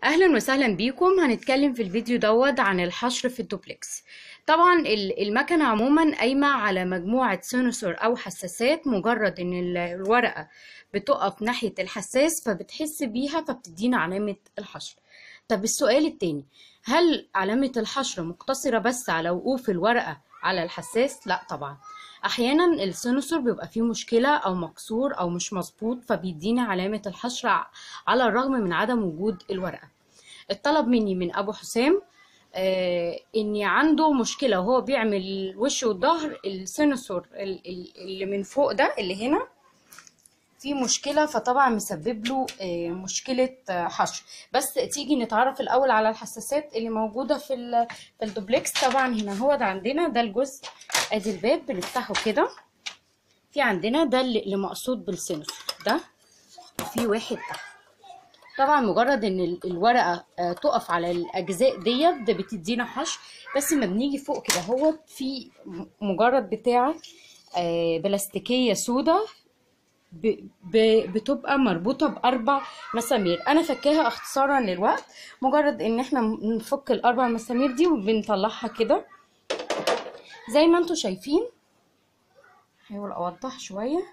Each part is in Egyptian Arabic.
اهلا وسهلا بيكم هنتكلم في الفيديو دوت عن الحشر في الدوبلكس طبعا ال- المكنه عموما قايمه على مجموعه سنسور او حساسات مجرد ان ال- الورقه بتقف ناحيه الحساس فبتحس بيها فبتدينا علامه الحشر طب السؤال التاني هل علامه الحشر مقتصره بس على وقوف الورقه على الحساس لا طبعا احيانا السنسور بيبقى فيه مشكله او مكسور او مش مظبوط فبيدينا علامه الحشر ع- على الرغم من عدم وجود الورقه الطلب مني من ابو حسام آه اني عنده مشكله وهو بيعمل الوش والظهر السنسور ال- ال- اللي من فوق ده اللي هنا في مشكله فطبعا مسبب له آه مشكله آه حشر بس تيجي نتعرف الاول على الحساسات اللي موجوده في ال- في الدوبلكس طبعا هنا هو ده عندنا ده الجزء ادي الباب بنفتحه كده في عندنا ده اللي اللي مقصود بالسنسور ده وفي واحد تحت طبعا مجرد ان ال- الورقه آه، تقف على الاجزاء ديت ده بتدينا حشر بس ما بنيجي فوق كده هو في م- مجرد بتاعه آه، بلاستيكيه سودا ب- ب- بتبقى مربوطه باربع مسامير انا فكاها اختصارا للوقت مجرد ان احنا نفك الاربع مسامير دي وبنطلعها كده زي ما انتم شايفين هحاول اوضح شويه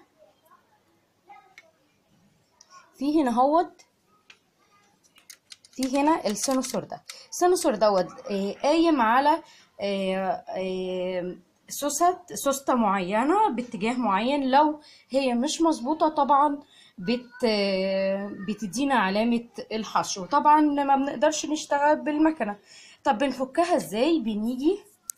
في هنا هوت في هنا السنسور ده السنسور دوت آه، قايم على آه، آه، سوست سوستة معينة باتجاه معين لو هي مش مظبوطة طبعا بت آه، بتدينا علامة الحشو طبعا ما بنقدرش نشتغل بالمكنة طب بنفكها ازاي بنيجي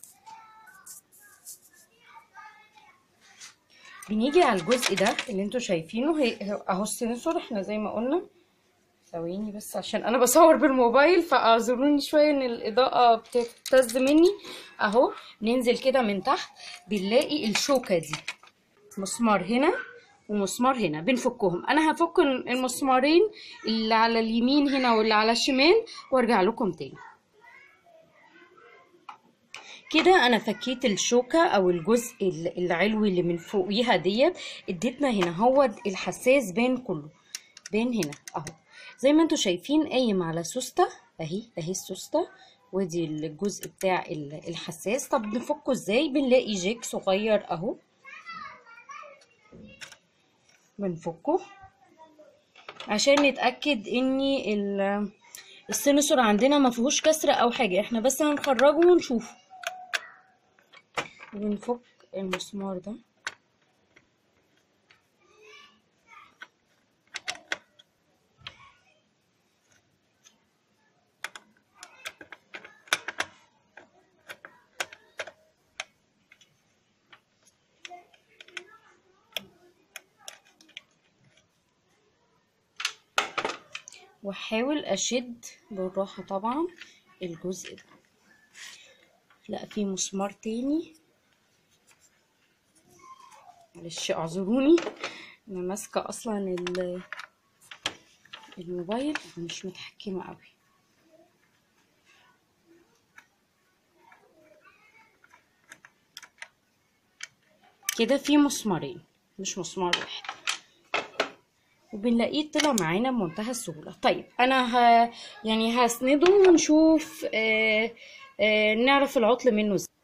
بنيجي على الجزء ده اللي انتوا شايفينه هي اهو السنسور احنا زي ما قلنا ثواني بس عشان انا بصور بالموبايل فاعذروني شويه ان الاضاءه بتهتز مني اهو ننزل كده من تحت بنلاقي الشوكه دي مسمار هنا ومسمار هنا بنفكهم انا هفك المسمارين اللي على اليمين هنا واللي على الشمال وارجع لكم تاني كده انا فكيت الشوكه او الجزء ال- العلوي اللي من فوقيها ديت اديتنا هنا هو الحساس بين كله بين هنا اهو زي ما انتوا شايفين قايم على سوسته اهي اهي السوسته ودي الجزء بتاع ال- الحساس طب نفكه ازاي بنلاقي جيك صغير اهو بنفكه عشان نتاكد ان ال- السنسور عندنا ما فيهوش كسر او حاجه احنا بس هنخرجه ونشوفه بنفك المسمار ده واحاول اشد بالراحة طبعا الجزء ده لا في مسمار تاني معلش اعذروني انا ماسكة اصلا ال- الموبايل مش متحكمة قوي كده في مسمارين مش مسمار واحد وبنلاقيه طلع معانا بمنتهى السهولة طيب انا ه... يعني هسنده ونشوف آه... آه... نعرف العطل منه ازاي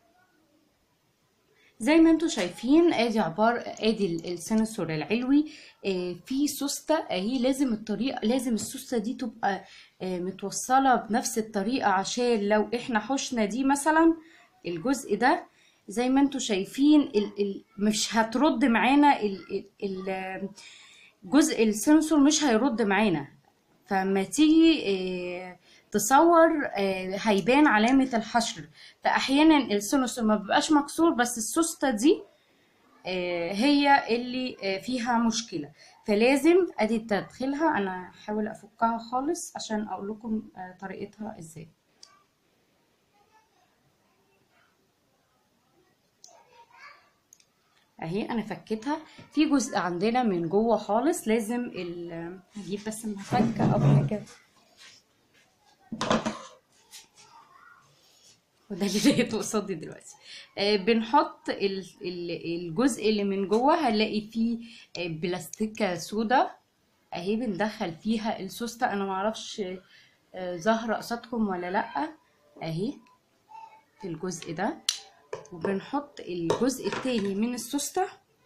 زي ما انتم شايفين ادي عبارة ادي ال- السنسور العلوي آه في سوستة اهي لازم الطريقة لازم السوستة دي تبقى آه متوصلة بنفس الطريقة عشان لو احنا حشنا دي مثلا الجزء ده زي ما انتم شايفين ال ال مش هترد معانا ال ال ال جزء السنسور مش هيرد معانا فما تيجي آه، تصور آه، هيبان علامة الحشر فأحيانا السنسور ما بيبقاش مكسور بس السوستة دي آه، هي اللي آه، فيها مشكلة فلازم ادي تدخلها انا هحاول افكها خالص عشان اقول لكم آه، طريقتها ازاي اهي انا فكيتها في جزء عندنا من جوه خالص لازم ال هجيب بس المفك او حاجه وده اللي لقيته قصادي دلوقتي آه بنحط ال- ال- الجزء اللي من جوه هنلاقي فيه آه بلاستيكه سودا اهي بندخل فيها السوسته انا معرفش آه، ظاهرة قصادكم ولا لأ اهي في الجزء ده وبنحط الجزء التاني من السوستة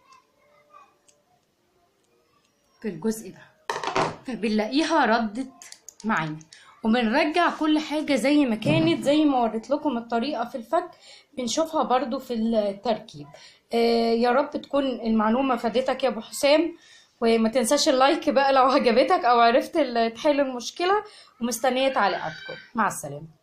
في الجزء ده فبنلاقيها ردت معانا وبنرجع كل حاجة زي ما كانت زي ما وريت لكم الطريقة في الفك بنشوفها برضو في التركيب آه يا رب تكون المعلومة فادتك يا ابو حسام وما تنساش اللايك بقى لو عجبتك او عرفت ال- تحل المشكلة ومستنية تعليقاتكم مع السلامة